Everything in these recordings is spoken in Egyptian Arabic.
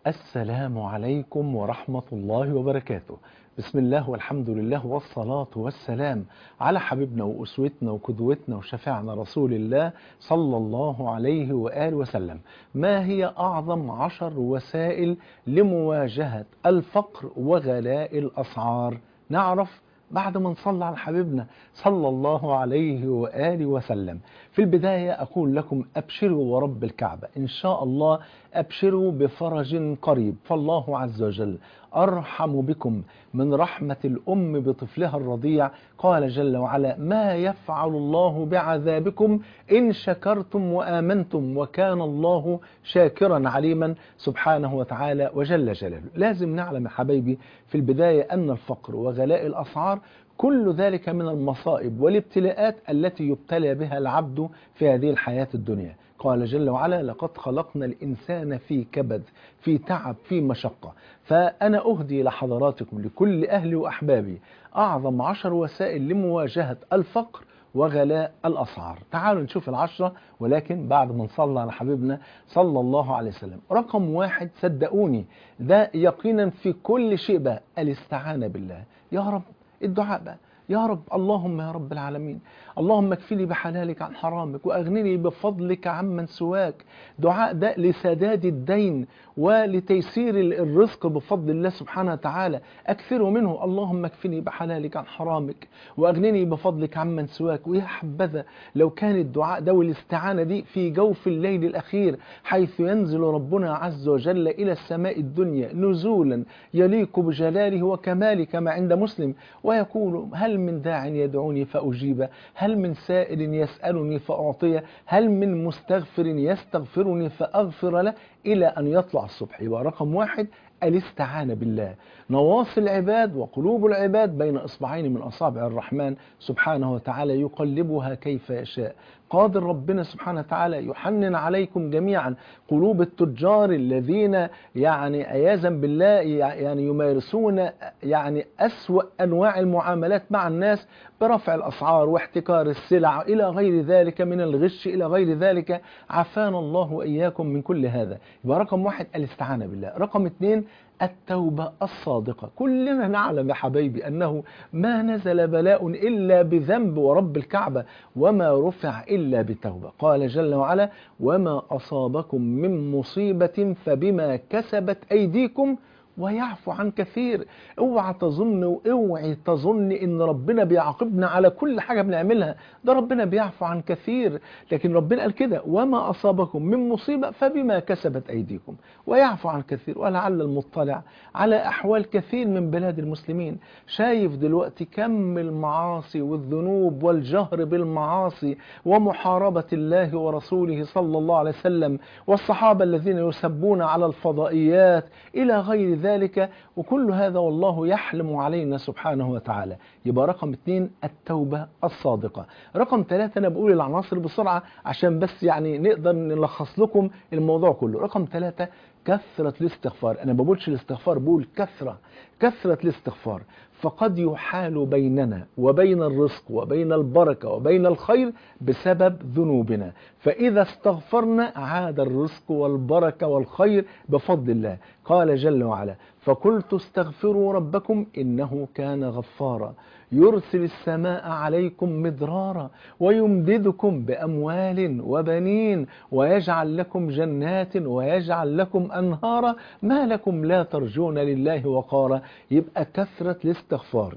السلام عليكم ورحمة الله وبركاته بسم الله والحمد لله والصلاة والسلام على حبيبنا وأسوتنا وقدوتنا وشفاعنا رسول الله صلى الله عليه وآله وسلم ما هي أعظم عشر وسائل لمواجهة الفقر وغلاء الأسعار نعرف بعد ما نصلى على حبيبنا صلى الله عليه وآله وسلم في البداية أقول لكم أبشروا ورب الكعبة إن شاء الله أبشروا بفرج قريب فالله عز وجل أرحم بكم من رحمة الأم بطفلها الرضيع قال جل وعلا ما يفعل الله بعذابكم إن شكرتم وآمنتم وكان الله شاكرا عليما سبحانه وتعالى وجل جلاله لازم نعلم يا حبايبي في البداية أن الفقر وغلاء الأسعار كل ذلك من المصائب والابتلاءات التي يبتلى بها العبد في هذه الحياة الدنيا قال جل وعلا لقد خلقنا الإنسان في كبد في تعب في مشقة فأنا أهدي لحضراتكم لكل أهلي وأحبابي أعظم عشر وسائل لمواجهة الفقر وغلاء الأسعار تعالوا نشوف العشرة ولكن بعد ما نصلى على حبيبنا صلى الله عليه وسلم رقم واحد صدقوني ده يقينا في كل شيء بقى الاستعانة بالله يا رب الدعاء بقى يا رب اللهم يا رب العالمين اللهم اكفني بحلالك عن حرامك واغنني بفضلك عمن سواك دعاء ده لسداد الدين ولتيسير الرزق بفضل الله سبحانه وتعالى اكثروا منه اللهم اكفني بحلالك عن حرامك واغنني بفضلك عمن سواك ويا حبذا لو كان الدعاء ده والاستعانه دي في جوف الليل الاخير حيث ينزل ربنا عز وجل الى السماء الدنيا نزولا يليق بجلاله وكماله كما عند مسلم ويقول هل من داع يدعوني فاجيبه هل من سائل يسألني فأعطيه هل من مستغفر يستغفرني فأغفر له إلى أن يطلع الصبح يبقى رقم واحد الاستعانة بالله نواصي العباد وقلوب العباد بين إصبعين من أصابع الرحمن سبحانه وتعالى يقلبها كيف يشاء قادر ربنا سبحانه وتعالى يحنن عليكم جميعا قلوب التجار الذين يعني عياذا بالله يعني يمارسون يعني أسوأ أنواع المعاملات مع الناس برفع الأسعار واحتكار السلع إلى غير ذلك من الغش إلى غير ذلك عافانا الله وإياكم من كل هذا يبقى رقم واحد الاستعانة بالله رقم اثنين التوبة الصادقة كلنا نعلم يا حبايبي أنه ما نزل بلاء إلا بذنب ورب الكعبة وما رفع إلا بتوبة قال جل وعلا وما أصابكم من مصيبة فبما كسبت أيديكم ويعفو عن كثير اوعى تظن واوعي تظن ان ربنا بيعاقبنا على كل حاجه بنعملها ده ربنا بيعفو عن كثير لكن ربنا قال كده وما اصابكم من مصيبه فبما كسبت ايديكم ويعفو عن كثير ولعل المطلع على احوال كثير من بلاد المسلمين شايف دلوقتي كم المعاصي والذنوب والجهر بالمعاصي ومحاربه الله ورسوله صلى الله عليه وسلم والصحابه الذين يسبون على الفضائيات الى غير ذلك وكل هذا والله يحلم علينا سبحانه وتعالى يبقى رقم اثنين التوبة الصادقة رقم ثلاثة أنا بقول العناصر بسرعة عشان بس يعني نقدر نلخص لكم الموضوع كله رقم ثلاثة كثرة الاستغفار أنا بقولش الاستغفار بقول كثرة كثرة الاستغفار فقد يحال بيننا وبين الرزق وبين البركة وبين الخير بسبب ذنوبنا فإذا استغفرنا عاد الرزق والبركة والخير بفضل الله قال جل وعلا فقلت استغفروا ربكم إنه كان غفارا يرسل السماء عليكم مدرارا ويمددكم بأموال وبنين ويجعل لكم جنات ويجعل لكم أنهارا ما لكم لا ترجون لله وقارا يبقى كثرة الاستغفار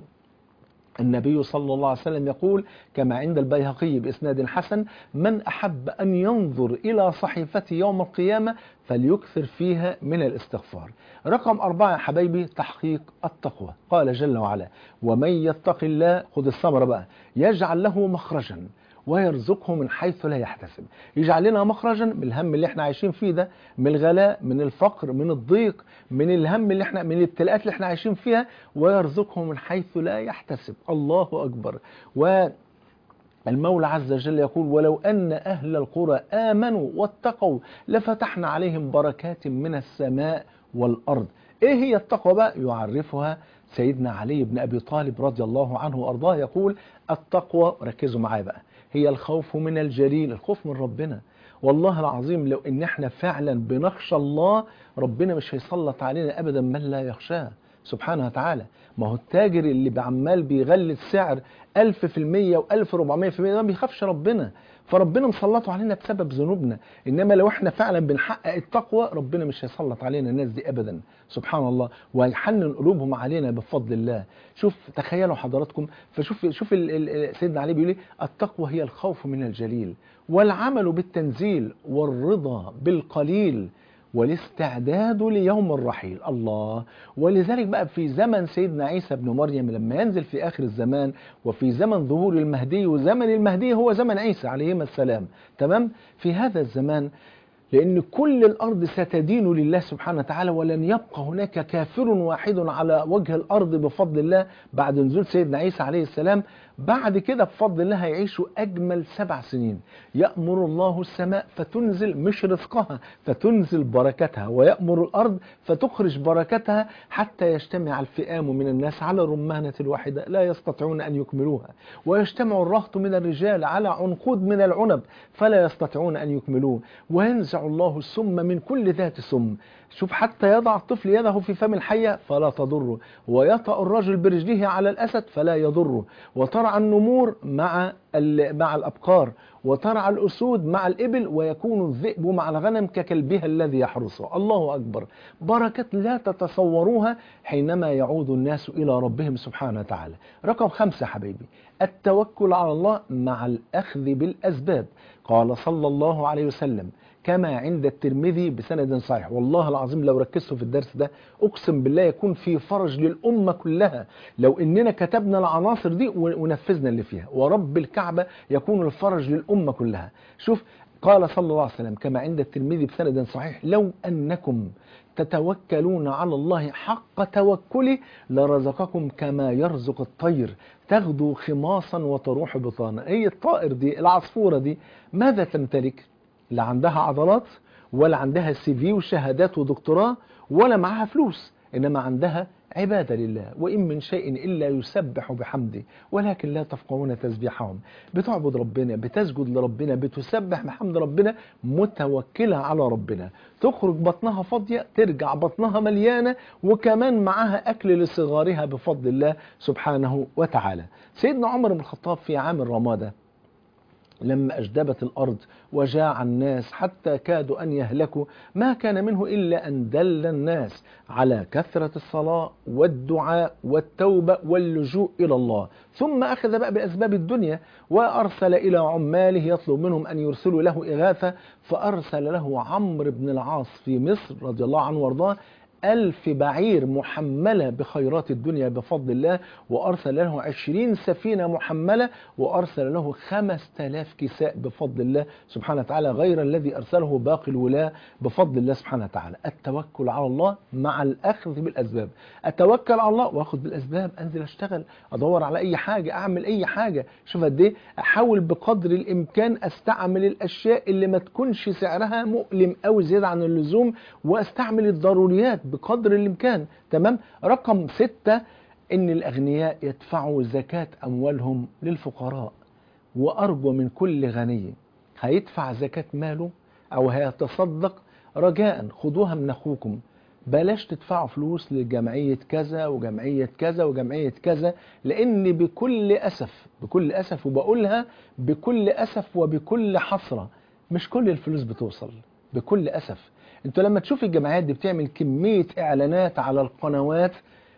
النبي صلى الله عليه وسلم يقول كما عند البيهقي بإسناد حسن من أحب أن ينظر إلى صحيفته يوم القيامة فليكثر فيها من الاستغفار رقم أربعة يا حبايبي تحقيق التقوى قال جل وعلا ومن يتق الله خذ الثمرة بقى يجعل له مخرجا ويرزقه من حيث لا يحتسب يجعل لنا مخرجا من الهم اللي احنا عايشين فيه ده من الغلاء من الفقر من الضيق من الهم اللي احنا من الابتلاءات اللي احنا عايشين فيها ويرزقه من حيث لا يحتسب الله اكبر و المولى عز وجل يقول ولو أن أهل القرى آمنوا واتقوا لفتحنا عليهم بركات من السماء والأرض إيه هي التقوى بقى يعرفها سيدنا علي بن أبي طالب رضي الله عنه وأرضاه يقول التقوى ركزوا معايا بقى هي الخوف من الجليل الخوف من ربنا والله العظيم لو ان احنا فعلا بنخشى الله ربنا مش هيسلط علينا ابدا من لا يخشاه سبحانه وتعالى ما هو التاجر اللي بعمال بيغلي السعر ألف في المية وألف ربعمية في المية ده ما بيخافش ربنا فربنا مسلطه علينا بسبب ذنوبنا انما لو احنا فعلا بنحقق التقوى ربنا مش هيسلط علينا الناس دي ابدا سبحان الله وهيحنن قلوبهم علينا بفضل الله شوف تخيلوا حضراتكم فشوف شوف ال ال سيدنا علي بيقول ايه التقوى هي الخوف من الجليل والعمل بالتنزيل والرضا بالقليل والاستعداد ليوم الرحيل الله ولذلك بقى في زمن سيدنا عيسى بن مريم لما ينزل في آخر الزمان وفي زمن ظهور المهدي وزمن المهدي هو زمن عيسى عليهما السلام تمام في هذا الزمان لأن كل الأرض ستدين لله سبحانه وتعالى ولن يبقى هناك كافر واحد على وجه الأرض بفضل الله بعد نزول سيدنا عيسى عليه السلام بعد كده بفضل الله هيعيشوا أجمل سبع سنين يأمر الله السماء فتنزل مش رزقها فتنزل بركتها ويأمر الأرض فتخرج بركتها حتى يجتمع الفئام من الناس على رمانة واحدة لا يستطيعون أن يكملوها ويجتمع الرهط من الرجال على عنقود من العنب فلا يستطيعون أن يكملوه وينزع الله السم من كل ذات سم شوف حتى يضع الطفل يده في فم الحية فلا تضره ويطأ الرجل برجله على الأسد فلا يضره وترعى النمور مع مع الأبقار وترعى الأسود مع الإبل ويكون الذئب مع الغنم ككلبها الذي يحرسه الله أكبر بركة لا تتصوروها حينما يعود الناس إلى ربهم سبحانه وتعالى رقم خمسة حبيبي التوكل على الله مع الأخذ بالأسباب قال صلى الله عليه وسلم كما عند الترمذي بسند صحيح والله العظيم لو ركزتوا في الدرس ده اقسم بالله يكون في فرج للامه كلها لو اننا كتبنا العناصر دي ونفذنا اللي فيها ورب الكعبه يكون الفرج للامه كلها شوف قال صلى الله عليه وسلم كما عند الترمذي بسند صحيح لو انكم تتوكلون على الله حق توكله لرزقكم كما يرزق الطير تغدو خماصا وتروح بطانا هي الطائر دي العصفوره دي ماذا تمتلك لا عندها عضلات ولا عندها سي في وشهادات ودكتوراه ولا معاها فلوس انما عندها عباده لله وان من شيء الا يسبح بحمده ولكن لا تفقهون تسبيحهم بتعبد ربنا بتسجد لربنا بتسبح بحمد ربنا متوكله على ربنا تخرج بطنها فاضيه ترجع بطنها مليانه وكمان معاها اكل لصغارها بفضل الله سبحانه وتعالى سيدنا عمر بن الخطاب في عام الرماده لما أجدبت الأرض وجاع الناس حتى كادوا أن يهلكوا ما كان منه إلا أن دل الناس على كثرة الصلاة والدعاء والتوبة واللجوء إلى الله ثم أخذ بقى بأسباب الدنيا وأرسل إلى عماله يطلب منهم أن يرسلوا له إغاثة فأرسل له عمرو بن العاص في مصر رضي الله عنه وارضاه ألف بعير محملة بخيرات الدنيا بفضل الله وأرسل له عشرين سفينة محملة وأرسل له خمس تلاف كساء بفضل الله سبحانه وتعالى غير الذي أرسله باقي الولاة بفضل الله سبحانه وتعالى التوكل على الله مع الأخذ بالأسباب أتوكل على الله وأخذ بالأسباب أنزل أشتغل أدور على أي حاجة أعمل أي حاجة شوف قد إيه أحاول بقدر الإمكان أستعمل الأشياء اللي ما تكونش سعرها مؤلم أو زيادة عن اللزوم وأستعمل الضروريات بقدر الإمكان تمام رقم ستة إن الأغنياء يدفعوا زكاة أموالهم للفقراء وأرجو من كل غني هيدفع زكاة ماله أو هيتصدق رجاء خدوها من أخوكم بلاش تدفعوا فلوس لجمعية كذا وجمعية كذا وجمعية كذا لأن بكل أسف بكل أسف وبقولها بكل أسف وبكل حسرة مش كل الفلوس بتوصل بكل أسف انتوا لما تشوف الجمعيات دي بتعمل كمية اعلانات على القنوات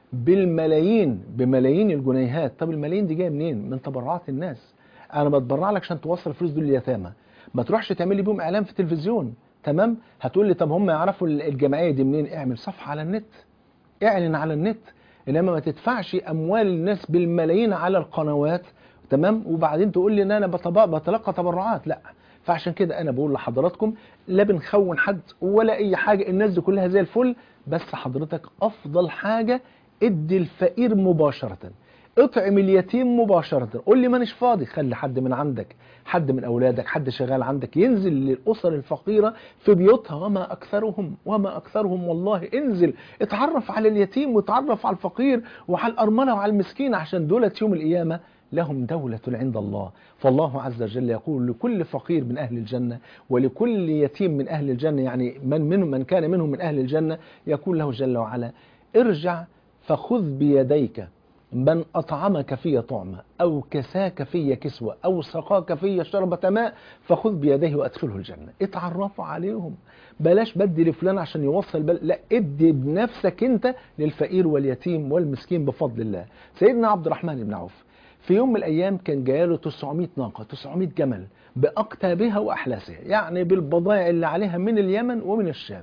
بالملايين بملايين الجنيهات طب الملايين دي جايه منين من تبرعات الناس انا بتبرع لك عشان توصل الفلوس دول لليتامى ما تروحش تعمل لي بيهم اعلان في التلفزيون تمام هتقول لي طب هم يعرفوا الجمعيه دي منين اعمل صفحه على النت اعلن على النت انما ما تدفعش اموال الناس بالملايين على القنوات تمام وبعدين تقول لي ان انا بتلقى تبرعات لا فعشان كده انا بقول لحضراتكم لا بنخون حد ولا اي حاجه الناس دي كلها زي الفل بس حضرتك افضل حاجه ادي الفقير مباشره اطعم اليتيم مباشرة قول لي مانيش فاضي خلي حد من عندك حد من أولادك حد شغال عندك ينزل للأسر الفقيرة في بيوتها وما أكثرهم وما أكثرهم والله انزل اتعرف على اليتيم واتعرف على الفقير وعلى الأرملة وعلى المسكين عشان دولت يوم القيامة لهم دولة عند الله فالله عز وجل يقول لكل فقير من أهل الجنة ولكل يتيم من أهل الجنة يعني من منهم من كان منهم من أهل الجنة يقول له جل وعلا ارجع فخذ بيديك من أطعمك في طعمة أو كساك في كسوة أو سقاك في شربة ماء فخذ بيديه وأدخله الجنة اتعرفوا عليهم بلاش بدي لفلان عشان يوصل بل... لا ادي بنفسك انت للفقير واليتيم والمسكين بفضل الله سيدنا عبد الرحمن بن عوف في يوم من الأيام كان جاله 900 ناقة 900 جمل بأقتابها وأحلاسها يعني بالبضائع اللي عليها من اليمن ومن الشام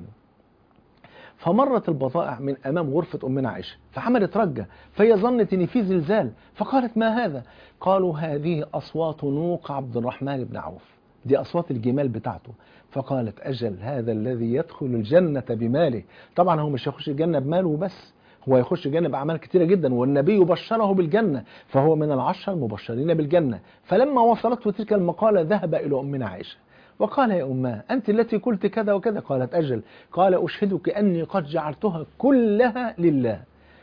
فمرت البضائع من امام غرفه امنا عائشه فحملت رجه فهي ظنت ان في زلزال فقالت ما هذا قالوا هذه اصوات نوق عبد الرحمن بن عوف دي اصوات الجمال بتاعته فقالت اجل هذا الذي يدخل الجنه بماله طبعا هو مش هيخش الجنه بماله بس هو يخش الجنة بأعمال كثيرة جدا والنبي بشره بالجنة فهو من العشر المبشرين بالجنة فلما وصلته تلك المقالة ذهب إلى أمنا عائشة وقال يا أماه أنت التي قلت كذا وكذا قالت أجل قال أشهدك أني قد جعلتها كلها لله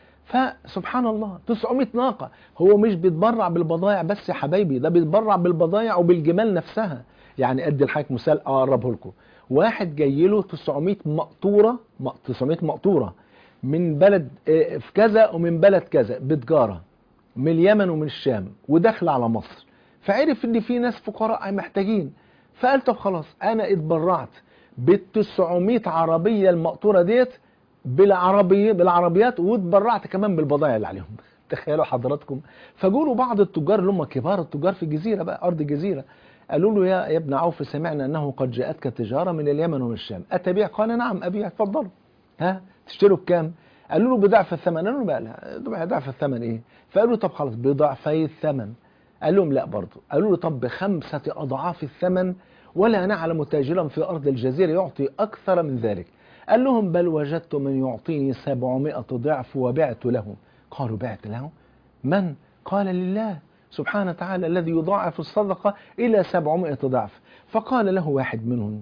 فسبحان الله 900 ناقة هو مش بيتبرع بالبضائع بس يا حبايبي ده بيتبرع بالبضائع وبالجمال نفسها يعني أدي لحضرتك مثال أقربه لكم واحد جاي له 900 مقطورة 900 مقطورة من بلد في كذا ومن بلد كذا بتجارة من اليمن ومن الشام وداخل على مصر فعرف ان في ناس فقراء محتاجين فقال طب خلاص انا اتبرعت بال 900 عربيه المقطوره ديت بالعربيه بالعربيات واتبرعت كمان بالبضائع اللي عليهم تخيلوا حضراتكم فجولوا بعض التجار اللي هم كبار التجار في الجزيره بقى ارض الجزيره قالوا له يا يا ابن عوف سمعنا انه قد جاءتك تجاره من اليمن ومن الشام اتبيع قال نعم ابيع اتفضلوا ها تشتروا بكام قالوا له بضعف الثمن قالوا له بقى لا ضعف الثمن ايه فقالوا طب خلاص بضعفي الثمن قال لهم لا برضه قالوا له طب بخمسة أضعاف الثمن ولا نعلم تاجرا في أرض الجزيرة يعطي أكثر من ذلك قال لهم بل وجدت من يعطيني سبعمائة ضعف وبعت له قالوا بعت له من قال لله سبحانه وتعالى الذي يضاعف الصدقة إلى سبعمائة ضعف فقال له واحد منهم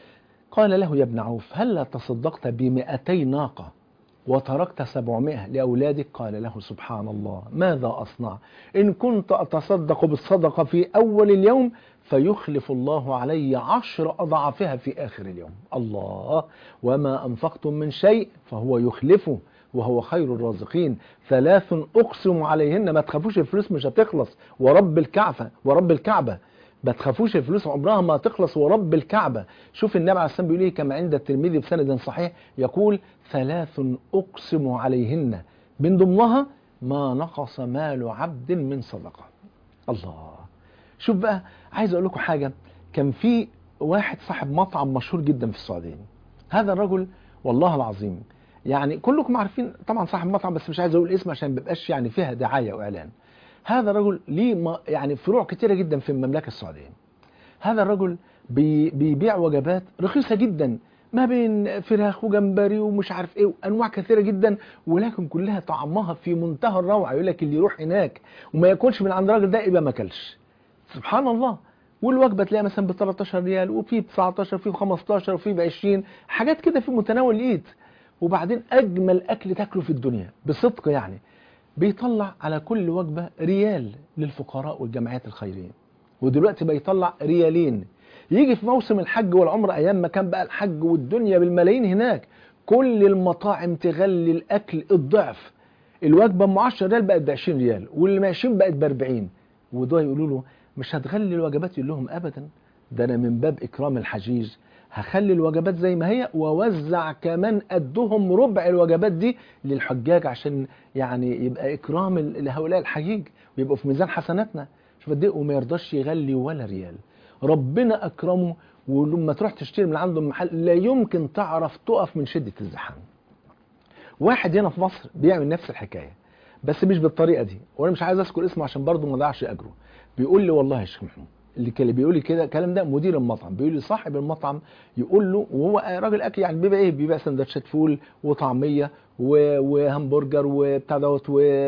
قال له يا ابن عوف هل تصدقت بمئتي ناقة وتركت سبعمائة لأولادك قال له سبحان الله ماذا أصنع إن كنت أتصدق بالصدقة في أول اليوم فيخلف الله علي عشر أضعافها في آخر اليوم الله وما أنفقتم من شيء فهو يخلفه وهو خير الرازقين ثلاث أقسم عليهن ما تخافوش الفلوس مش هتخلص ورب الكعبة ورب الكعبة ما تخافوش الفلوس عمرها ما تخلص ورب الكعبة شوف النبي عليه الصلاة بيقول ايه كما عند الترمذي بسند صحيح يقول ثلاث أقسم عليهن من ضمنها ما نقص مال عبد من صدقة الله شوف بقى عايز أقول لكم حاجة كان في واحد صاحب مطعم مشهور جدا في السعودية هذا الرجل والله العظيم يعني كلكم عارفين طبعا صاحب مطعم بس مش عايز اقول اسمه عشان ما بيبقاش يعني فيها دعايه واعلان هذا الرجل ليه يعني فروع كتيره جدا في المملكه السعوديه هذا الرجل بي بيبيع وجبات رخيصه جدا ما بين فراخ وجمبري ومش عارف ايه وانواع كثيره جدا ولكن كلها طعمها في منتهى الروعه يقول لك اللي يروح هناك وما ياكلش من عند الراجل ده يبقى ما اكلش سبحان الله والوجبه تلاقيها مثلا ب 13 ريال وفي ب 19 وفي ب 15 وفي ب 20 حاجات كده في متناول الايد وبعدين اجمل اكل تاكله في الدنيا بصدق يعني بيطلع على كل وجبه ريال للفقراء والجمعيات الخيريه ودلوقتي بيطلع ريالين يجي في موسم الحج والعمره ايام ما كان بقى الحج والدنيا بالملايين هناك كل المطاعم تغلي الاكل الضعف الوجبه ام 10 ريال بقت ب 20 ريال واللي ب 20 بقت ب 40 وده يقولوا له مش هتغلي الوجبات يقول لهم ابدا ده انا من باب اكرام الحجيج هخلي الوجبات زي ما هي واوزع كمان قدهم ربع الوجبات دي للحجاج عشان يعني يبقى اكرام لهؤلاء الحجيج ويبقوا في ميزان حسناتنا شوف قد ايه وما يرضاش يغلي ولا ريال ربنا اكرمه ولما تروح تشتري من عنده محل لا يمكن تعرف تقف من شده الزحام واحد هنا في مصر بيعمل نفس الحكايه بس مش بالطريقه دي وانا مش عايز اذكر اسمه عشان برضه ما اضيعش اجره بيقول لي والله يا شيخ محمود اللي كان بيقول لي كده الكلام ده مدير المطعم بيقول لي صاحب المطعم يقول له وهو راجل اكل يعني بيبقى ايه بيبقى سندوتشات فول وطعميه وهمبرجر وبتاع دوت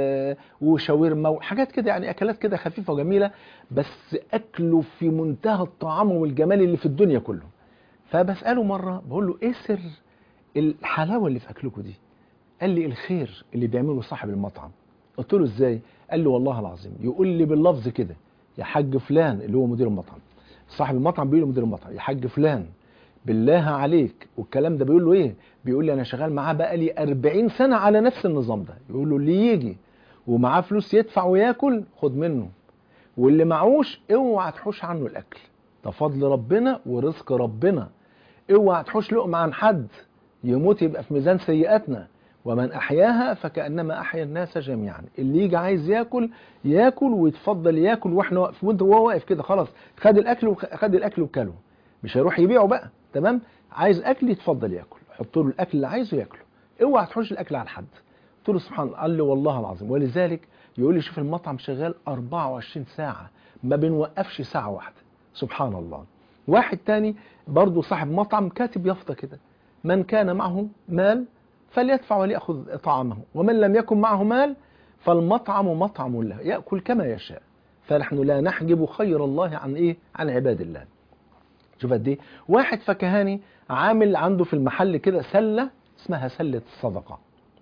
وشاورما وحاجات كده يعني اكلات كده خفيفه وجميله بس اكله في منتهى الطعام والجمال اللي في الدنيا كله فبساله مره بقول له ايه سر الحلاوه اللي في اكلكم دي قال لي الخير اللي بيعمله صاحب المطعم قلت له ازاي قال لي والله العظيم يقول لي باللفظ كده يا حاج فلان اللي هو مدير المطعم صاحب المطعم بيقول لمدير المطعم يا حاج فلان بالله عليك والكلام ده بيقول له ايه بيقول لي انا شغال معاه بقالي 40 سنه على نفس النظام ده يقول له اللي يجي ومعاه فلوس يدفع وياكل خد منه واللي معوش اوعى تحوش عنه الاكل ده فضل ربنا ورزق ربنا اوعى تحوش لقمه عن حد يموت يبقى في ميزان سيئاتنا ومن احياها فكانما احيا الناس جميعا اللي يجي عايز ياكل ياكل ويتفضل ياكل واحنا واقف وانت وهو واقف كده خلاص خد الاكل وخد الاكل وكله مش هيروح يبيعه بقى تمام عايز اكل يتفضل ياكل حط له الاكل اللي عايزه ياكله اوعى تحوش الاكل على حد قلت له سبحان الله قال لي والله العظيم ولذلك يقول لي شوف المطعم شغال 24 ساعه ما بنوقفش ساعه واحده سبحان الله واحد تاني برضه صاحب مطعم كاتب يافطه كده من كان معه مال فليدفع وليأخذ طعامه ومن لم يكن معه مال فالمطعم مطعم له يأكل كما يشاء فنحن لا نحجب خير الله عن إيه عن عباد الله شوف قد ايه واحد فكهاني عامل عنده في المحل كده سلة اسمها سلة الصدقة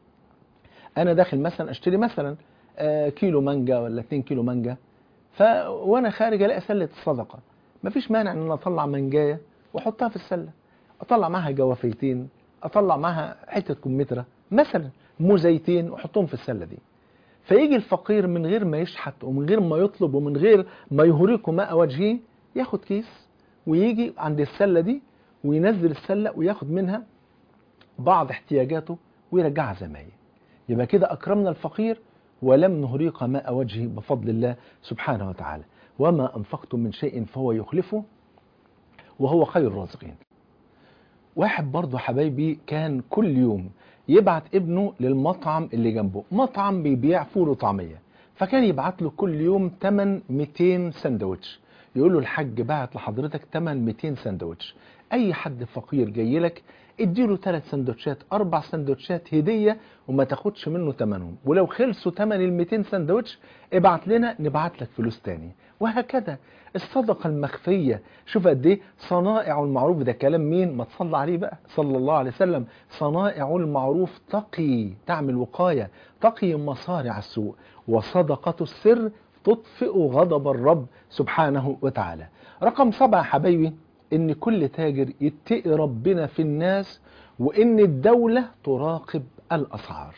انا داخل مثلا اشتري مثلا آه كيلو مانجا ولا 2 كيلو مانجا ف وانا خارج الاقي سلة الصدقة مفيش مانع ان انا اطلع مانجايه واحطها في السلة اطلع معاها جوافيتين اطلع معاها حته كمثرى مثلا موزيتين واحطهم في السله دي فيجي الفقير من غير ما يشحت ومن غير ما يطلب ومن غير ما يهريق ماء وجهه ياخد كيس ويجي عند السله دي وينزل السله وياخد منها بعض احتياجاته ويرجعها زي ما هي يبقى كده اكرمنا الفقير ولم نهريق ماء وجهه بفضل الله سبحانه وتعالى وما انفقتم من شيء فهو يخلفه وهو خير الرازقين واحد برضه حبايبي كان كل يوم يبعت ابنه للمطعم اللي جنبه مطعم بيبيع فول وطعمية فكان يبعت له كل يوم 8 200 سندوتش يقول له الحاج بعت لحضرتك 8 200 سندوتش اي حد فقير جاي لك اديله ثلاث سندوتشات اربع سندوتشات هديه وما تاخدش منه ثمنهم ولو خلصوا ثمن ال 200 سندوتش ابعت لنا نبعت لك فلوس تاني وهكذا الصدقه المخفيه شوف قد ايه صنائع المعروف ده كلام مين ما تصلى عليه بقى صلى الله عليه وسلم صنائع المعروف تقي تعمل وقايه تقي مصارع السوء وصدقه السر تطفئ غضب الرب سبحانه وتعالى رقم سبعة حبايبي ان كل تاجر يتقي ربنا في الناس وان الدولة تراقب الاسعار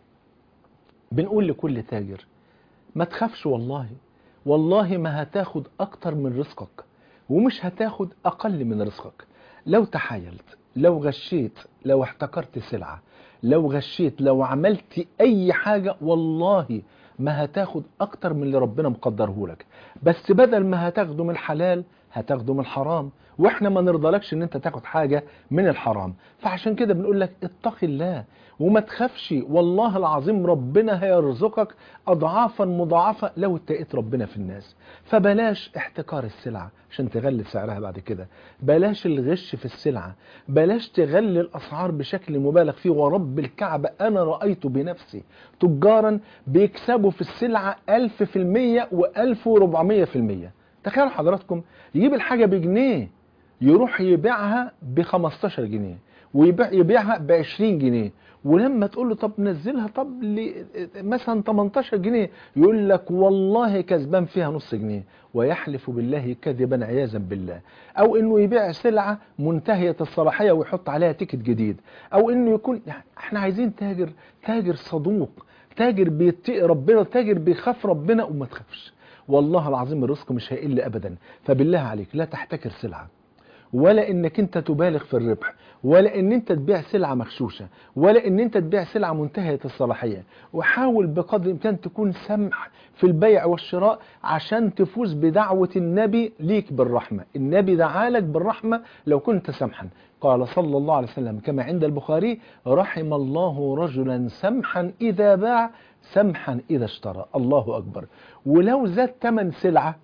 بنقول لكل تاجر ما تخافش والله والله ما هتاخد اكتر من رزقك ومش هتاخد اقل من رزقك لو تحايلت لو غشيت لو احتكرت سلعة لو غشيت لو عملت اي حاجة والله ما هتاخد اكتر من اللي ربنا مقدره لك بس بدل ما هتاخده من الحلال هتاخده من الحرام واحنا ما نرضالكش ان انت تاخد حاجة من الحرام فعشان كده بنقول لك اتق الله وما تخافش والله العظيم ربنا هيرزقك اضعافا مضاعفة لو اتقيت ربنا في الناس فبلاش احتكار السلعة عشان تغلي سعرها بعد كده بلاش الغش في السلعة بلاش تغلي الاسعار بشكل مبالغ فيه ورب الكعبة انا رأيت بنفسي تجارا بيكسبوا في السلعة ألف في المية وألف وربعمية في المية تخيلوا حضراتكم يجيب الحاجة بجنيه يروح يبيعها ب 15 جنيه ويبيع يبيعها ب 20 جنيه ولما تقول له طب نزلها طب لي مثلا 18 جنيه يقول لك والله كسبان فيها نص جنيه ويحلف بالله كذبا عياذا بالله او انه يبيع سلعه منتهيه الصلاحيه ويحط عليها تيكت جديد او انه يكون احنا عايزين تاجر تاجر صدوق تاجر بيتقي ربنا تاجر بيخاف ربنا وما تخافش والله العظيم الرزق مش هيقل ابدا فبالله عليك لا تحتكر سلعه ولا انك انت تبالغ في الربح ولا ان انت تبيع سلعة مغشوشة ولا ان انت تبيع سلعة منتهية الصلاحية وحاول بقدر الامكان تكون سمح في البيع والشراء عشان تفوز بدعوة النبي ليك بالرحمة النبي دعالك بالرحمة لو كنت سمحا قال صلى الله عليه وسلم كما عند البخاري رحم الله رجلا سمحا إذا باع سمحا إذا اشترى الله أكبر ولو زاد ثمن سلعة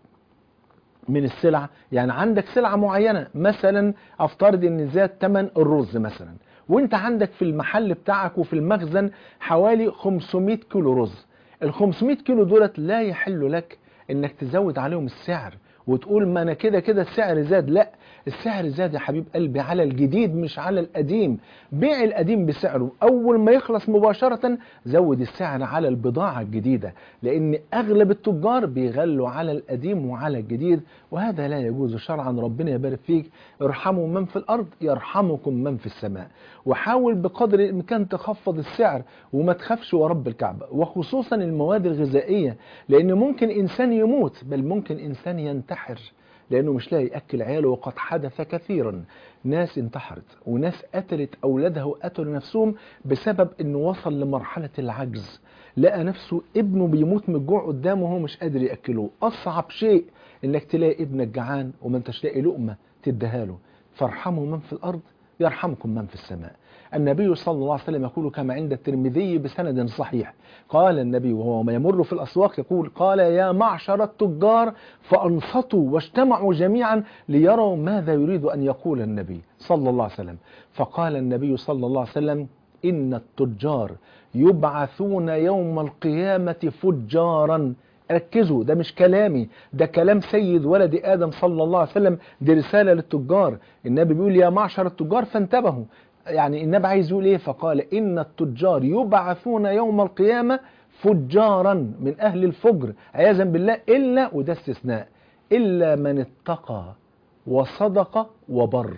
من السلع يعني عندك سلعة معينة مثلا افترض ان زاد ثمن الرز مثلا وانت عندك في المحل بتاعك وفي المخزن حوالي 500 كيلو رز ال 500 كيلو دولت لا يحل لك انك تزود عليهم السعر وتقول ما انا كده كده السعر زاد لا السعر زاد يا حبيب قلبي على الجديد مش على القديم بيع القديم بسعره اول ما يخلص مباشرة زود السعر على البضاعة الجديدة لان اغلب التجار بيغلوا على القديم وعلى الجديد وهذا لا يجوز شرعا ربنا يبارك فيك ارحموا من في الارض يرحمكم من في السماء وحاول بقدر الامكان تخفض السعر وما تخافش ورب الكعبة وخصوصا المواد الغذائية لان ممكن انسان يموت بل ممكن انسان ينتحر لانه مش لاقي ياكل عياله وقد حدث كثيرا ناس انتحرت وناس قتلت اولادها وقتلوا نفسهم بسبب انه وصل لمرحله العجز لقى نفسه ابنه بيموت من الجوع قدامه وهو مش قادر ياكله اصعب شيء انك تلاقي ابنك جعان وما انتش لاقي لقمه تديها له فارحموا من في الارض يرحمكم من في السماء النبي صلى الله عليه وسلم يقول كما عند الترمذي بسند صحيح قال النبي وهو ما يمر في الأسواق يقول قال يا معشر التجار فأنصتوا واجتمعوا جميعا ليروا ماذا يريد أن يقول النبي صلى الله عليه وسلم فقال النبي صلى الله عليه وسلم إن التجار يبعثون يوم القيامة فجارا ركزوا ده مش كلامي ده كلام سيد ولد آدم صلى الله عليه وسلم دي رسالة للتجار النبي بيقول يا معشر التجار فانتبهوا يعني النبي عايز يقول ايه فقال ان التجار يبعثون يوم القيامة فجارا من اهل الفجر عياذا بالله الا وده استثناء الا من اتقى وصدق وبر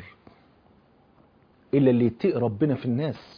الا اللي يتقي ربنا في الناس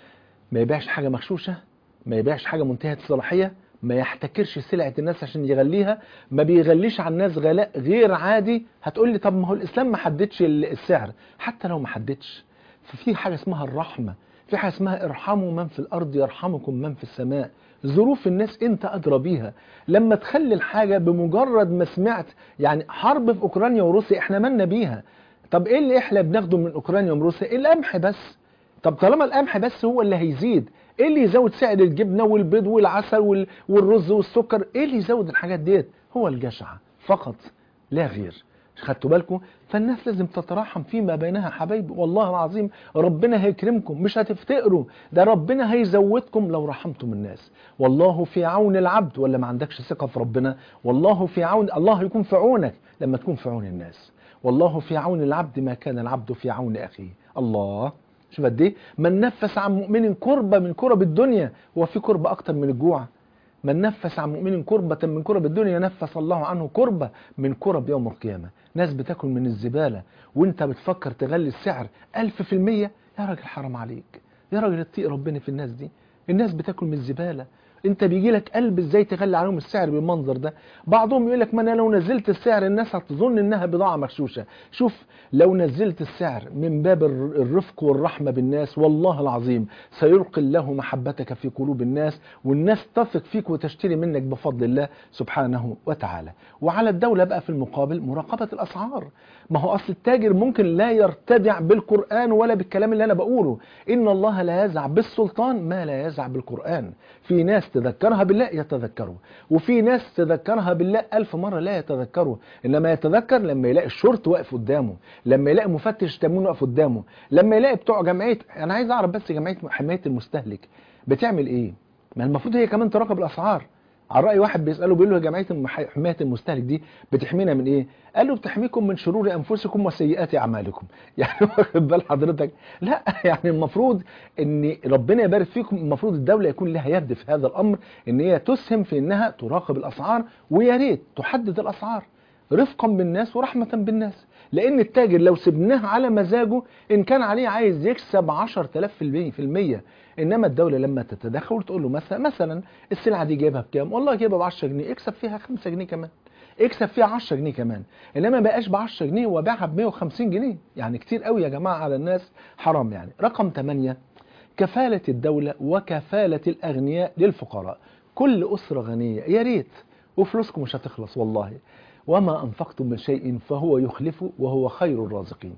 ما يبيعش حاجة مغشوشة ما يبيعش حاجة منتهية الصلاحية ما يحتكرش سلعة الناس عشان يغليها ما بيغليش على الناس غلاء غير عادي هتقول لي طب ما هو الاسلام ما حددش السعر حتى لو ما حددش ففي حاجة اسمها الرحمة في حاجة اسمها ارحموا من في الأرض يرحمكم من في السماء ظروف الناس انت أدرى بيها لما تخلي الحاجة بمجرد ما سمعت يعني حرب في أوكرانيا وروسيا احنا مالنا بيها طب ايه اللي احنا بناخده من أوكرانيا وروسيا القمح بس طب طالما القمح بس هو اللي هيزيد ايه اللي يزود سعر الجبنة والبيض والعسل والرز والسكر ايه اللي يزود الحاجات ديت هو الجشع فقط لا غير خدتوا بالكم فالناس لازم تتراحم فيما بينها حبايبي والله العظيم ربنا هيكرمكم مش هتفتقروا ده ربنا هيزودكم لو رحمتم الناس والله في عون العبد ولا ما عندكش ثقة في ربنا والله في عون الله يكون في عونك لما تكون في عون الناس والله في عون العبد ما كان العبد في عون أخيه الله شوف قد ايه من نفس عن مؤمن كربة من كرب الدنيا هو في كربة أكتر من الجوع من نفس عن مؤمن كربة من كرب الدنيا نفس الله عنه كربة من كرب يوم القيامة ناس بتاكل من الزبالة وانت بتفكر تغلي السعر ألف في المية يا راجل حرام عليك يا راجل اتقي ربنا في الناس دي الناس بتاكل من الزبالة انت بيجي لك قلب ازاي تغلي عليهم السعر بالمنظر ده بعضهم يقول لك ما انا لو نزلت السعر الناس هتظن انها بضاعه مغشوشه شوف لو نزلت السعر من باب الرفق والرحمه بالناس والله العظيم سيلقي الله محبتك في قلوب الناس والناس تثق فيك وتشتري منك بفضل الله سبحانه وتعالى وعلى الدوله بقى في المقابل مراقبه الاسعار ما هو اصل التاجر ممكن لا يرتدع بالقران ولا بالكلام اللي انا بقوله ان الله لا يزع بالسلطان ما لا يزع بالقران في ناس تذكرها بالله يتذكروا وفي ناس تذكرها بالله ألف مرة لا يتذكروا إنما يتذكر لما يلاقي الشرط واقف قدامه لما يلاقي مفتش تموين واقف قدامه لما يلاقي بتوع جمعية أنا عايز أعرف بس جمعية حماية المستهلك بتعمل إيه ما المفروض هي كمان تراقب الأسعار على رأي واحد بيسأله بيقول له يا جمعية حماية المستهلك دي بتحمينا من ايه قال له بتحميكم من شرور انفسكم وسيئات اعمالكم يعني واخد بال حضرتك لا يعني المفروض ان ربنا يبارك فيكم المفروض الدولة يكون لها يد في هذا الامر ان هي تسهم في انها تراقب الاسعار ويا ريت تحدد الاسعار رفقا بالناس ورحمة بالناس لان التاجر لو سبناه على مزاجه ان كان عليه عايز يكسب 10000 في المية انما الدولة لما تتدخل وتقول له مثلا مثلا السلعة دي جايبها بكام والله جايبها ب 10 جنيه اكسب فيها 5 جنيه كمان اكسب فيها 10 جنيه كمان انما ما بقاش ب 10 جنيه وبيعها ب 150 جنيه يعني كتير قوي يا جماعة على الناس حرام يعني رقم 8 كفالة الدولة وكفالة الأغنياء للفقراء كل أسرة غنية يا ريت وفلوسكم مش هتخلص والله وما أنفقتم من شيء فهو يخلفه وهو خير الرازقين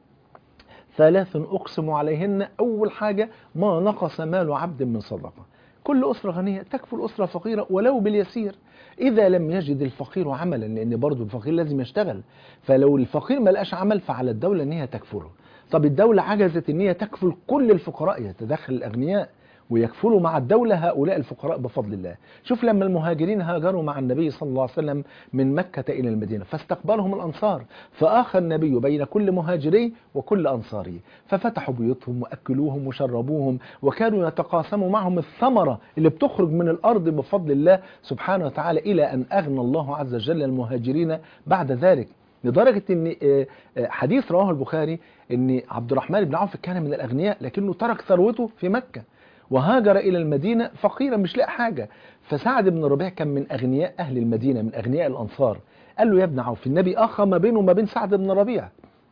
ثلاث أقسم عليهن أول حاجة ما نقص مال عبد من صدقة كل أسرة غنية تكفل أسرة فقيرة ولو باليسير إذا لم يجد الفقير عملا لأن برضو الفقير لازم يشتغل فلو الفقير ما لقاش عمل فعلى الدولة أن هي تكفله طب الدولة عجزت أن هي تكفل كل الفقراء يتدخل الأغنياء ويكفلوا مع الدولة هؤلاء الفقراء بفضل الله شوف لما المهاجرين هاجروا مع النبي صلى الله عليه وسلم من مكة إلى المدينة فاستقبلهم الأنصار فآخى النبي بين كل مهاجري وكل أنصاري ففتحوا بيوتهم وأكلوهم وشربوهم وكانوا يتقاسموا معهم الثمرة اللي بتخرج من الأرض بفضل الله سبحانه وتعالى إلى أن أغنى الله عز وجل المهاجرين بعد ذلك لدرجة ان حديث رواه البخاري ان عبد الرحمن بن عوف كان من الاغنياء لكنه ترك ثروته في مكة وهاجر الى المدينة فقيرا مش لاقي حاجة فسعد بن ربيع كان من اغنياء اهل المدينة من اغنياء الانصار قال له يا ابن عوف النبي اخى ما بينه وما بين سعد بن ربيع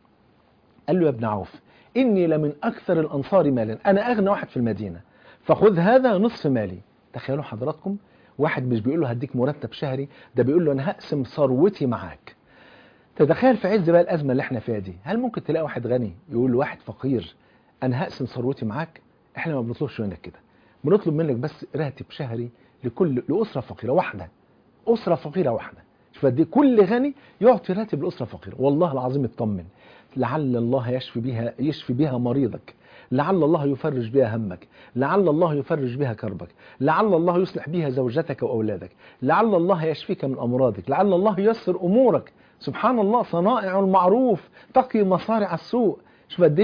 قال له يا ابن عوف اني لمن اكثر الانصار مالا انا اغنى واحد في المدينة فخذ هذا نصف مالي تخيلوا حضراتكم واحد مش بيقول له هديك مرتب شهري ده بيقول له انا هقسم ثروتي معاك تتخيل في عز بقى الازمه اللي احنا فيها دي هل ممكن تلاقي واحد غني يقول لواحد فقير انا هقسم ثروتي معاك احنا ما بنطلبش منك كده بنطلب منك بس راتب شهري لكل لاسره فقيره واحده اسره فقيره واحده شوف قد كل غني يعطي راتب لاسره فقيره والله العظيم اطمن لعل الله يشفي بها يشفي بها مريضك لعل الله يفرج بها همك لعل الله يفرج بها كربك لعل الله يصلح بها زوجتك واولادك لعل الله يشفيك من امراضك لعل الله ييسر امورك سبحان الله صنائع المعروف تقي مصارع السوء شوف قد ايه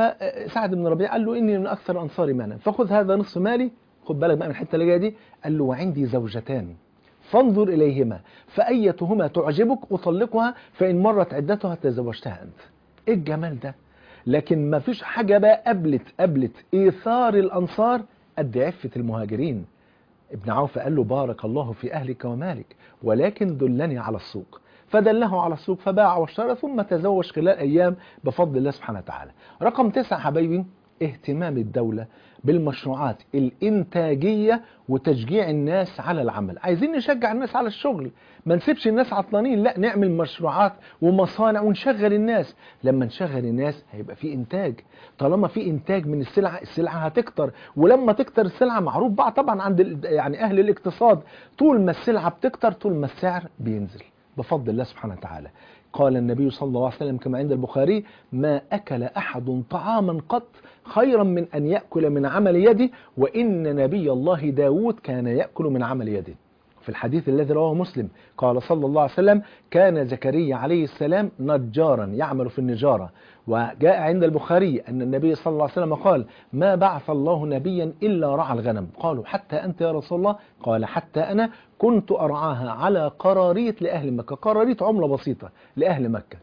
فسعد بن ربيع قال له اني من اكثر انصاري مالا فخذ هذا نصف مالي خد بالك بقى من الحته اللي جايه دي قال له وعندي زوجتان فانظر اليهما فايتهما تعجبك اطلقها فان مرت عدتها تزوجتها انت ايه الجمال ده لكن ما فيش حاجه بقى قبلت قبلت ايثار الانصار قد عفه المهاجرين ابن عوف قال له بارك الله في اهلك ومالك ولكن دلني على السوق فدله على السوق فباع واشترى ثم تزوج خلال أيام بفضل الله سبحانه وتعالى رقم تسعة حبايبي اهتمام الدولة بالمشروعات الإنتاجية وتشجيع الناس على العمل عايزين نشجع الناس على الشغل ما نسيبش الناس عطلانين لا نعمل مشروعات ومصانع ونشغل الناس لما نشغل الناس هيبقى في إنتاج طالما في إنتاج من السلعة السلعة هتكتر ولما تكتر السلعة معروف بقى طبعا عند يعني أهل الاقتصاد طول ما السلعة بتكتر طول ما السعر بينزل بفضل الله سبحانه وتعالى قال النبي صلى الله عليه وسلم كما عند البخاري ما أكل أحد طعاما قط خيرا من أن يأكل من عمل يده وإن نبي الله داود كان يأكل من عمل يده في الحديث الذي رواه مسلم قال صلى الله عليه وسلم كان زكريا عليه السلام نجارا يعمل في النجارة وجاء عند البخاري أن النبي صلى الله عليه وسلم قال ما بعث الله نبيا إلا رعى الغنم قالوا حتى أنت يا رسول الله قال حتى أنا كنت أرعاها على قراريط لأهل مكة قراريط عملة بسيطة لأهل مكة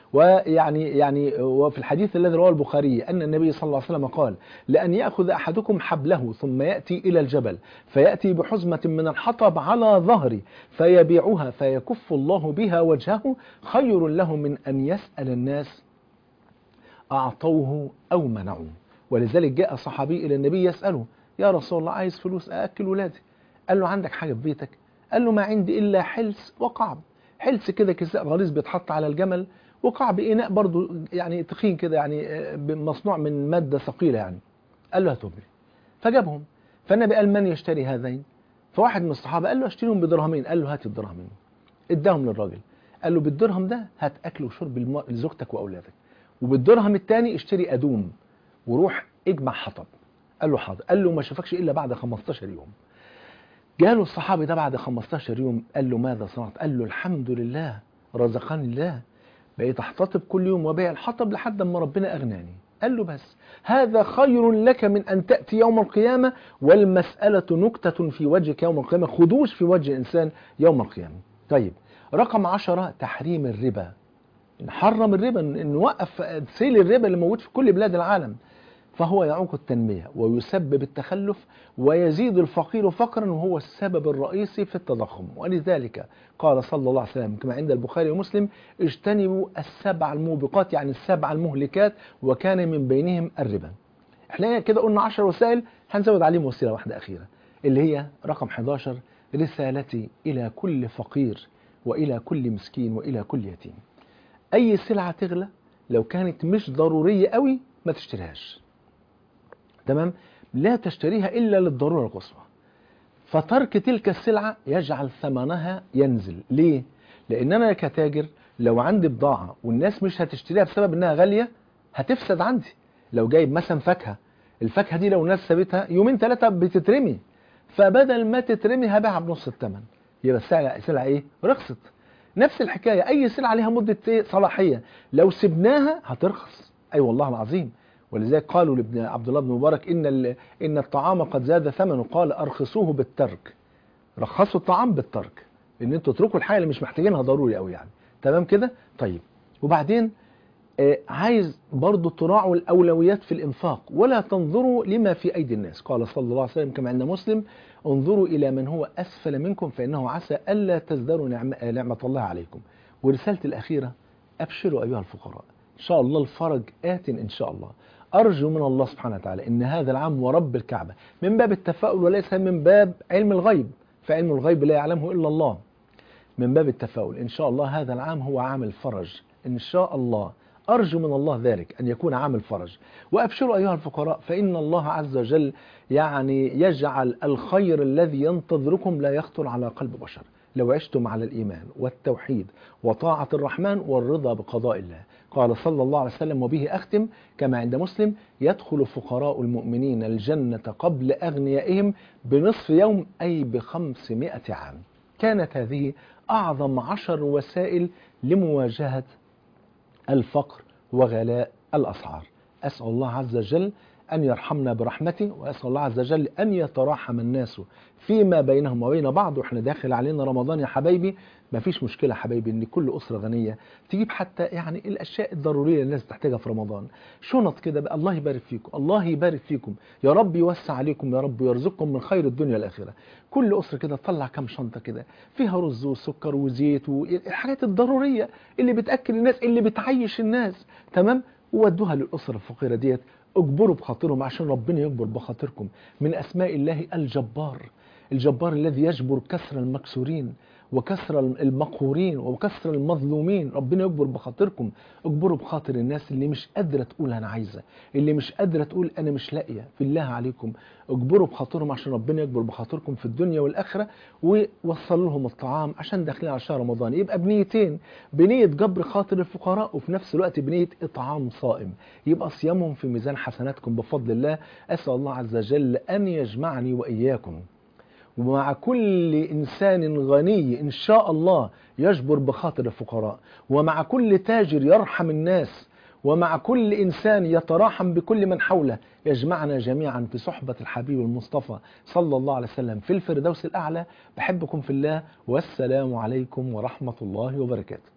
ويعني يعني وفي الحديث الذي رواه البخاري أن النبي صلى الله عليه وسلم قال لأن يأخذ أحدكم حبله ثم يأتي إلى الجبل فيأتي بحزمة من الحطب على ظهري فيبيعها فيكف الله بها وجهه خير له من أن يسأل الناس أعطوه أو منعوه ولذلك جاء صحابي إلى النبي يسأله يا رسول الله عايز فلوس أأكل ولادي قال له عندك حاجة في بيتك قال له ما عندي إلا حلس وقعب حلس كده كساء غليظ بيتحط على الجمل وقعب إناء برضو يعني تخين كده يعني مصنوع من مادة ثقيلة يعني قال له هاتهم لي فجابهم فالنبي قال من يشتري هذين فواحد من الصحابة قال له اشتريهم بدرهمين قال له هات الدرهمين اداهم للراجل قال له بالدرهم ده هات أكل وشرب لزوجتك وأولادك وبالدرهم الثاني اشتري أدوم وروح اجمع حطب قال له حاضر قال له ما شافكش إلا بعد 15 يوم جاله الصحابي ده بعد 15 يوم قال له ماذا صنعت قال له الحمد لله رزقني الله بقيت احتطب كل يوم وبيع الحطب لحد ما ربنا اغناني قال له بس هذا خير لك من ان تاتي يوم القيامه والمساله نكته في وجهك يوم القيامه خدوش في وجه الانسان يوم القيامه طيب رقم عشرة تحريم الربا نحرم الربا نوقف سيل الربا اللي موجود في كل بلاد العالم فهو يعوق التنمية ويسبب التخلف ويزيد الفقير فقرا وهو السبب الرئيسي في التضخم ولذلك قال صلى الله عليه وسلم كما عند البخاري ومسلم اجتنبوا السبع الموبقات يعني السبع المهلكات وكان من بينهم الربا احنا كده قلنا 10 وسائل هنزود عليهم وسيلة واحدة أخيرة اللي هي رقم 11 رسالتي إلى كل فقير وإلى كل مسكين وإلى كل يتيم أي سلعة تغلى لو كانت مش ضرورية قوي ما تشتريهاش تمام لا تشتريها إلا للضرورة القصوى فترك تلك السلعة يجعل ثمنها ينزل ليه؟ لأن أنا كتاجر لو عندي بضاعة والناس مش هتشتريها بسبب إنها غالية هتفسد عندي لو جايب مثلا فاكهة الفاكهه دي لو الناس سابتها يومين ثلاثه بتترمي فبدل ما تترمي هبيعها بنص الثمن يبقى السلعه سلعه ايه رخصت نفس الحكايه اي سلعه ليها مده ايه صلاحيه لو سبناها هترخص اي أيوة والله العظيم ولذلك قالوا لابن عبد الله بن مبارك ان ان الطعام قد زاد ثمنه قال ارخصوه بالترك رخصوا الطعام بالترك ان انتوا اتركوا الحاجه اللي مش محتاجينها ضروري قوي يعني تمام كده طيب وبعدين آه عايز برضو تراعوا الأولويات في الإنفاق ولا تنظروا لما في أيدي الناس قال صلى الله عليه وسلم كما عند مسلم انظروا إلى من هو أسفل منكم فإنه عسى ألا تزدروا نعمة, نعمة الله عليكم ورسالة الأخيرة أبشروا أيها الفقراء إن شاء الله الفرج آت إن شاء الله أرجو من الله سبحانه وتعالى إن هذا العام ورب الكعبة من باب التفاؤل وليس من باب علم الغيب فعلم الغيب لا يعلمه إلا الله من باب التفاؤل إن شاء الله هذا العام هو عام الفرج إن شاء الله أرجو من الله ذلك أن يكون عام الفرج وأبشروا أيها الفقراء فإن الله عز وجل يعني يجعل الخير الذي ينتظركم لا يخطر على قلب بشر لو عشتم على الإيمان والتوحيد وطاعة الرحمن والرضا بقضاء الله قال صلى الله عليه وسلم وبه أختم كما عند مسلم يدخل فقراء المؤمنين الجنة قبل أغنيائهم بنصف يوم أي بخمسمائة عام كانت هذه أعظم عشر وسائل لمواجهة الفقر وغلاء الأسعار أسأل الله عز وجل أن يرحمنا برحمته وأسأل الله عز وجل أن يتراحم الناس فيما بينهم وبين بعض وإحنا داخل علينا رمضان يا حبايبي ما فيش مشكلة حبايبي ان كل أسرة غنية تجيب حتى يعني الأشياء الضرورية اللي الناس تحتاجها في رمضان شنط كده بقى الله يبارك فيكم الله يبارك فيكم يا رب يوسع عليكم يا رب يرزقكم من خير الدنيا والآخرة كل أسرة كده تطلع كام شنطة كده فيها رز وسكر وزيت والحاجات الضرورية اللي بتأكل الناس اللي بتعيش الناس تمام وودوها للأسرة الفقيرة ديت اجبروا بخاطرهم عشان ربنا يجبر بخاطركم من أسماء الله الجبار الجبار الذي يجبر كسر المكسورين وكسر المقهورين وكسر المظلومين ربنا يجبر بخاطركم اجبروا بخاطر الناس اللي مش قادرة تقول أنا عايزة اللي مش قادرة تقول أنا مش لاقية بالله عليكم اجبروا بخاطرهم عشان ربنا يجبر بخاطركم في الدنيا والآخرة ووصلوا لهم الطعام عشان داخلين على شهر رمضان يبقى بنيتين بنية جبر خاطر الفقراء وفي نفس الوقت بنية إطعام صائم يبقى صيامهم في ميزان حسناتكم بفضل الله أسأل الله عز وجل أن يجمعني وإياكم ومع كل إنسان غني إن شاء الله يجبر بخاطر الفقراء ومع كل تاجر يرحم الناس ومع كل إنسان يتراحم بكل من حوله يجمعنا جميعا في صحبة الحبيب المصطفى صلى الله عليه وسلم في الفردوس الأعلى بحبكم في الله والسلام عليكم ورحمة الله وبركاته